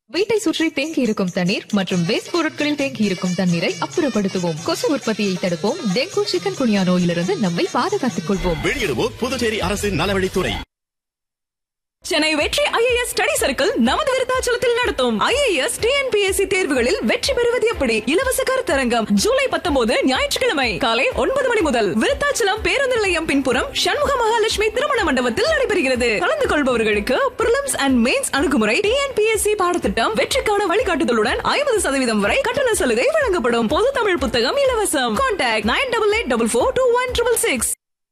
வீட்டை சுற்றி தேங்கி இருக்கும் தண்ணீர் மற்றும் வேஸ்ட் பொருட்களில் தேங்கி இருக்கும் தண்ணீரை அப்புறப்படுத்துவோம் கொசு உற்பத்தியை தடுப்போம் டெங்கு சிக்கன் குனியா நோயிலிருந்து நம்மை பாதுகாத்துக் கொள்வோம் வெளியிடுவோர் புதுச்சேரி அரசின் நலவழித்துறை சென்னை வெற்றி ஐஏஎஸ் ஸ்டடி சர்க்கிள் நமது விருத்தாச்சலத்தில் நடத்தும் ஐஏஎஸ் டிஎன்பிஎஸ்சி தேர்வுகளில் வெற்றி பெறுவது எப்படி இலவச கருத்தரங்கம் ஜூலை பத்தொன்பது ஞாயிற்றுக்கிழமை காலை ஒன்பது மணி முதல் விருத்தாச்சலம் பேருந்து நிலையம் பின்புறம் சண்முக மகாலட்சுமி திருமண மண்டபத்தில் நடைபெறுகிறது கலந்து கொள்பவர்களுக்கு பிரிலிம்ஸ் அண்ட் மெயின்ஸ் அணுகுமுறை டிஎன்பிஎஸ்சி பாடத்திட்டம் வெற்றிக்கான வழிகாட்டுதலுடன் ஐம்பது சதவீதம் வரை கட்டண சலுகை வழங்கப்படும் பொது தமிழ் புத்தகம் இலவசம் contact nine double eight double four two one triple six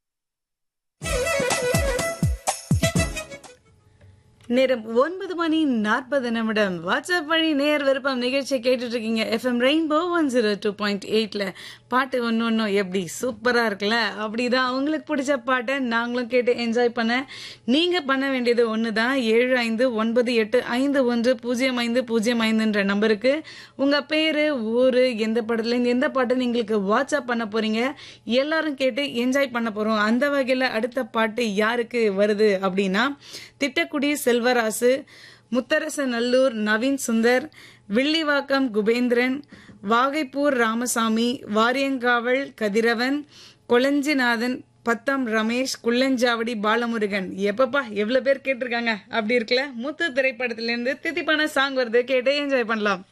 நேரம் ஒன்பது மணி நாற்பது நிமிடம் வாட்ஸ்அப் வழி நேர் விருப்பம் நிகழ்ச்சியை கேட்டுட்டு இருக்கீங்க FM rainbow one zero two point எயிட்ல பாட்டு ஒன்று ஒன்றும் எப்படி சூப்பராக இருக்குல்ல அப்படிதான் அவங்களுக்கு பிடிச்ச பாட்டை நாங்களும் கேட்டு என்ஜாய் பண்ண நீங்கள் பண்ண வேண்டியது ஒன்று தான் ஏழு ஐந்து ஒன்பது எட்டு ஐந்து ஒன்று பூஜ்ஜியம் ஐந்து பூஜ்ஜியம் ஐந்துன்ற நம்பருக்கு உங்கள் பேர் ஊர் எந்த படத்துலேருந்து எந்த பாட்டை எங்களுக்கு வாட்ஸ்அப் பண்ண போகிறீங்க எல்லாரும் கேட்டு என்ஜாய் பண்ண போகிறோம் அந்த வகையில் அடுத்த பாட்டு யாருக்கு வருது அப்படின்னா திட்டக்குடி செல்வராசு முத்தரசநல்லூர் நவீன் சுந்தர் வில்லிவாக்கம் குபேந்திரன் வாகைப்பூர் ராமசாமி வாரியங்காவல் கதிரவன் கொளஞ்சிநாதன் பத்தாம் ரமேஷ் குள்ளஞ்சாவடி பாலமுருகன் எப்பப்பா எவ்வளவு பேர் கேட்டிருக்காங்க அப்படி இருக்குல்ல முத்து திரைப்படத்திலிருந்து தித்திப்பான சாங் வருது கேட்டு என்ஜாய் பண்ணலாம்